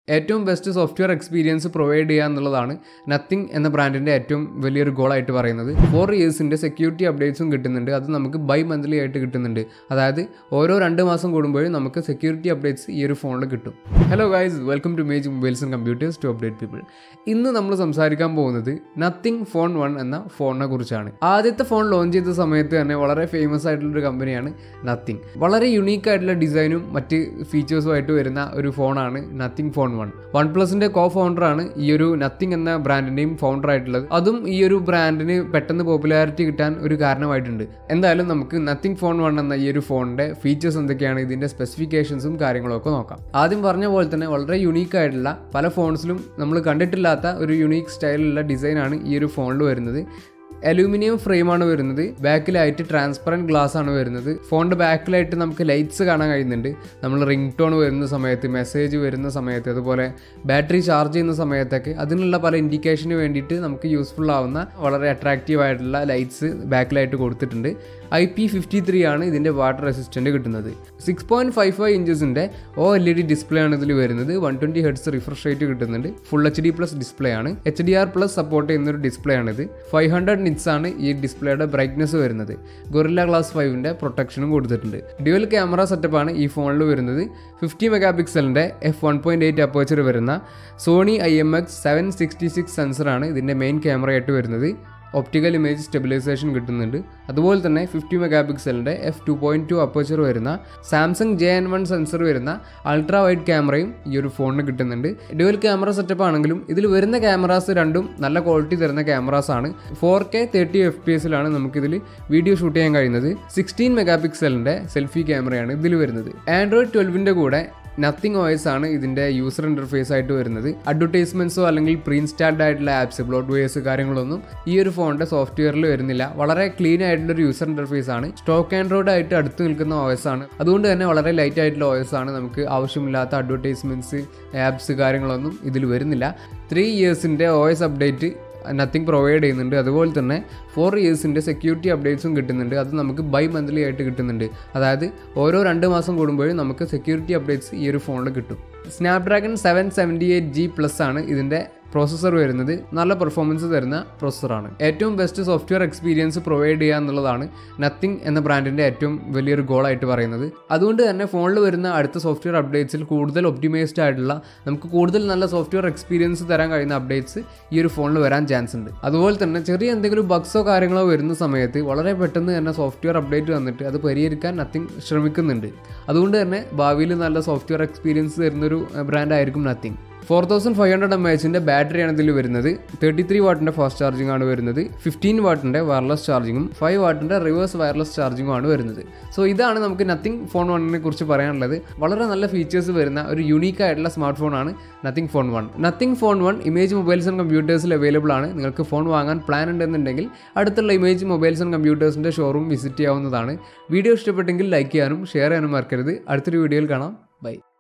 ഏറ്റവും best software experience provide ചെയ്യുക എന്നുള്ളതാണ് നത്തിങ് എന്ന ബ്രാൻഡിൻ്റെ ഏറ്റവും വലിയൊരു ഗോളായിട്ട് പറയുന്നത് ഫോർ ഇയേഴ്സിൻ്റെ സെക്യൂരിറ്റി അപ്ഡേറ്റ്സും കിട്ടുന്നുണ്ട് അത് നമുക്ക് ബൈ മന്ത്ലി ആയിട്ട് കിട്ടുന്നുണ്ട് അതായത് ഓരോ രണ്ട് മാസം കൂടുമ്പോഴും നമുക്ക് സെക്യൂരിറ്റി അപ്ഡേറ്റ്സ് ഈ ഒരു ഫോണിൽ കിട്ടും hello guys welcome to image mobiles and computers to update people ഇന്ന് നമ്മൾ സംസാരിക്കാൻ പോകുന്നത് നത്തിങ് ഫോൺ വൺ എന്ന ഫോണിനെ കുറിച്ചാണ് ആദ്യത്തെ ഫോൺ ലോഞ്ച് ചെയ്ത സമയത്ത് തന്നെ വളരെ ഫേമസ് ആയിട്ടുള്ളൊരു കമ്പനിയാണ് നത്തിങ് വളരെ യുണീക്ക് ആയിട്ടുള്ള ഡിസൈനും മറ്റ് ഫീച്ചേഴ്സുമായിട്ട് വരുന്ന ഒരു ഫോണാണ് നത്തിങ് ഫോൺ വൺ വൺ പ്ലസിന്റെ കോ ഫൗണ്ടറാണ് ഈ ഒരു നത്തിങ് എന്ന ബ്രാൻഡിന്റെയും ഫൗണ്ടർ ആയിട്ടുള്ളത് അതും ഈ ഒരു ബ്രാൻഡിന് പെട്ടെന്ന് പോപ്പുലാരിറ്റി കിട്ടാൻ ഒരു കാരണമായിട്ടുണ്ട് എന്തായാലും നമുക്ക് നത്തിങ് ഫോൺ വൺ എന്ന ഈ ഒരു ഫോണിന്റെ ഫീച്ചേഴ്സ് എന്തൊക്കെയാണ് ഇതിന്റെ സ്പെസിഫിക്കേഷൻസും കാര്യങ്ങളും ഒക്കെ നോക്കാം ആദ്യം പറഞ്ഞ പോലെ തന്നെ വളരെ യുണീക്ക് ആയിട്ടുള്ള പല ഫോൺസിലും നമ്മൾ കണ്ടിട്ടില്ലാത്ത ഒരു യുണീക്ക് സ്റ്റൈലിലുള്ള ഡിസൈനാണ് ഈ ഒരു ഫോണിൽ വരുന്നത് അലൂമിനിയം ഫ്രെയിമാണ് വരുന്നത് ബാക്കിലായിട്ട് ട്രാൻസ്പെറൻറ്റ് ഗ്ലാസ് ആണ് വരുന്നത് ഫോണിൻ്റെ ബാക്കിലായിട്ട് നമുക്ക് ലൈറ്റ്സ് കാണാൻ കഴിയുന്നുണ്ട് നമ്മൾ റിംഗ് ടോൺ വരുന്ന സമയത്ത് മെസ്സേജ് വരുന്ന സമയത്ത് അതുപോലെ ബാറ്ററി ചാർജ് ചെയ്യുന്ന സമയത്തൊക്കെ അതിനുള്ള പല ഇൻഡിക്കേഷന് വേണ്ടിയിട്ട് നമുക്ക് യൂസ്ഫുൾ ആവുന്ന വളരെ അട്രാക്റ്റീവ് ആയിട്ടുള്ള ലൈറ്റ്സ് ബാക്കിലായിട്ട് കൊടുത്തിട്ടുണ്ട് ഐ പി ഫിഫ്റ്റി ത്രീ ആണ് ഇതിൻ്റെ വാട്ടർ റെസിസ്റ്റൻറ്റ് കിട്ടുന്നത് സിക്സ് പോയിൻറ്റ് ഫൈവ് ഫൈവ് ഇഞ്ചസിൻ്റെ O L E D display ആണ് ഇതിൽ വരുന്നത് one twenty hertz refresh rate കിട്ടുന്നുണ്ട് full H D plus display ആണ് H D R plus support ചെയ്യുന്ന ഒരു ഡിസ്പ്ലേ ആണിത് ഫൈവ് ഹൺഡ്രഡ് നിറ്റ്സ് ആണ് ഈ ഡിസ്പ്ലേയുടെ ബ്രൈറ്റ്നസ് വരുന്നത് ഗൊറില്ല ഗ്ലാസ് ഫൈവിൻ്റെ പ്രൊട്ടക്ഷനും കൊടുത്തിട്ടുണ്ട് ഡ്യുവൽ ക്യാമറ സെറ്റപ്പ് ആണ് ഈ ഫോണിൽ വരുന്നത് ഫിഫ്റ്റി മെഗാ പിക്സലിൻ്റെ F one point eight aperture വരുന്ന Sony I M X seven sixty six സെൻസറാണ് ഇതിൻ്റെ മെയിൻ ക്യാമറയായിട്ട് വരുന്നത് ഒപ്റ്റിക്കൽ ഇമേജ് സ്റ്റെബിലൈസേഷൻ കിട്ടുന്നുണ്ട് അതുപോലെ തന്നെ ഫിഫ്റ്റി മെഗാ പിക്സലിൻ്റെ F two point two aperture വരുന്ന Samsung J N one sensor വരുന്ന അൾട്രാ വൈഡ് ക്യാമറയും ഈ ഒരു ഫോണിന് കിട്ടുന്നുണ്ട് ഡ്യുവൽ ക്യാമറ സെറ്റപ്പ് ആണെങ്കിലും ഇതിൽ വരുന്ന ക്യാമറാസ് രണ്ടും നല്ല ക്വാളിറ്റി തരുന്ന ക്യാമറാസ് ആണ് four K thirty F P എസിലാണ് നമുക്കിതിൽ വീഡിയോ ഷൂട്ട് ചെയ്യാൻ കഴിയുന്നത് സിക്സ്റ്റീൻ മെഗാ പിക്സലിൻ്റെ സെൽഫി ക്യാമറയാണ് ഇതിൽ വരുന്നത് ആൻഡ്രോയിഡ് ട്വൽവിൻ്റെ കൂടെ നത്തിങ് ഓയസ് ആണ് ഇതിൻ്റെ യൂസർ ഇൻ്റർഫേസ് ആയിട്ട് വരുന്നത് അഡ്വർടൈസ്മെൻറ്റ്സോ അല്ലെങ്കിൽ പ്രീ ഇൻസ്റ്റാൾഡ് ആയിട്ടുള്ള ആപ്സ് ബ്ലോഡ് വേസ് കാര്യങ്ങളൊന്നും ഈ ഒരു ഫോണിൻ്റെ സോഫ്റ്റ്വെയറിൽ വരുന്നില്ല വളരെ ക്ലീൻ ആയിട്ടുള്ള ഒരു യൂസർ ഇൻ്റർഫേസ് ആണ് സ്റ്റോക്ക് ആൻഡ്രോയിഡ് ആയിട്ട് അടുത്ത് നിൽക്കുന്ന ഓയസ് ആണ് അതുകൊണ്ട് തന്നെ വളരെ ലൈറ്റ് ആയിട്ടുള്ള ഓയസ് ആണ് നമുക്ക് ആവശ്യമില്ലാത്ത അഡ്വർടൈസ്മെൻറ്റ്സ് ആപ്സ് കാര്യങ്ങളൊന്നും ഇതിൽ വരുന്നില്ല ത്രീ ഇയേഴ്സിൻ്റെ ഓയസ് അപ്ഡേറ്റ് നത്തിങ് പ്രൊവൈഡ് ചെയ്യുന്നുണ്ട് അതുപോലെ തന്നെ ഫോർ ഇയേഴ്സിൻ്റെ സെക്യൂരിറ്റി അപ്ഡേറ്റ്സും കിട്ടുന്നുണ്ട് അത് നമുക്ക് ബൈ മന്ത്ലി ആയിട്ട് കിട്ടുന്നുണ്ട് അതായത് ഓരോ രണ്ട് മാസം കൂടുമ്പോഴും നമുക്ക് സെക്യൂരിറ്റി അപ്ഡേറ്റ്സ് ഈ ഒരു ഫോണിൽ കിട്ടും Snapdragon seven seventy eight G plus ആണ് ഇതിൻ്റെ പ്രോസസ്സർ വരുന്നത് നല്ല പെർഫോമൻസ് തരുന്ന പ്രോസസ്സറാണ് ഏറ്റവും ബെസ്റ്റ് സോഫ്റ്റ്വെയർ എക്സ്പീരിയൻസ് പ്രൊവൈഡ് ചെയ്യുക എന്നുള്ളതാണ് നത്തിങ് എന്ന ബ്രാൻഡിൻ്റെ ഏറ്റവും വലിയൊരു ഗോളായിട്ട് പറയുന്നത് അതുകൊണ്ട് തന്നെ ഫോണിൽ വരുന്ന അടുത്ത സോഫ്റ്റ്വെയർ അപ്ഡേറ്റ്സിൽ കൂടുതൽ ഒപ്റ്റിമൈസ്ഡ് ആയിട്ടുള്ള നമുക്ക് കൂടുതൽ നല്ല സോഫ്റ്റ്വെയർ എക്സ്പീരിയൻസ് തരാൻ കഴിയുന്ന അപ്ഡേറ്റ്സ് ഈ ഒരു ഫോണിൽ വരാൻ ചാൻസ് ഉണ്ട് അതുപോലെ തന്നെ ചെറിയ എന്തെങ്കിലും ബഗ്സോ കാര്യങ്ങളോ വരുന്ന സമയത്ത് വളരെ പെട്ടെന്ന് തന്നെ സോഫ്റ്റ്വെയർ അപ്ഡേറ്റ് വന്നിട്ട് അത് പരിഹരിക്കാൻ നത്തിങ് ശ്രമിക്കുന്നുണ്ട് അതുകൊണ്ട് തന്നെ ഭാവിയിൽ നല്ല സോഫ്റ്റ്വെയർ എക്സ്പീരിയൻസ് തരുന്നൊരു ബ്രാൻഡ് ആയിരിക്കും nothing four thousand five hundred M എച്ചിൻ്റെ ബാറ്ററിയാണ് ഇതിൽ വരുന്നത് തേർട്ടി ത്രീ വാട്ടിൻ്റെ ഫാസ്റ്റ് ചാർജിംഗ് ആണ് വരുന്നത് ഫിഫ്റ്റീൻ വാട്ടിൻ്റെ വയർലെസ് ചാർജിങ്ങും ഫൈവ് വാട്ടിൻ്റെ റിവേഴ്സ് വയർലെസ് ചാർജിങ്ങും ആണ് വരുന്നത് സോ ഇതാണ് നമുക്ക് നത്തിങ് ഫോൺ വണ്ണിനെ കുറിച്ച് പറയാനുള്ളത് വളരെ നല്ല ഫീച്ചേഴ്സ് വരുന്ന ഒരു യുണീക്ക് ആയിട്ടുള്ള സ്മാർട്ട് ഫോണാണ് nothing phone one nothing phone one image mobiles and കമ്പ്യൂട്ടേഴ്സിൽ അവൈലബിൾ ആണ് നിങ്ങൾക്ക് ഫോൺ വാങ്ങാൻ പ്ലാൻ ഉണ്ടെന്നുണ്ടെങ്കിൽ അടുത്തുള്ള ഇമേജ് മൊബൈൽസ് ആൻഡ് കമ്പ്യൂട്ടേഴ്സിൻ്റെ ഷോറൂം വിസിറ്റ് ചെയ്യാവുന്നതാണ് വീഡിയോ ഇഷ്ടപ്പെട്ടെങ്കിൽ ലൈക്ക് ചെയ്യാനും ഷെയർ ചെയ്യാനും മറക്കരുത് അടുത്തൊരു വീഡിയോയിൽ കാണാം ബൈ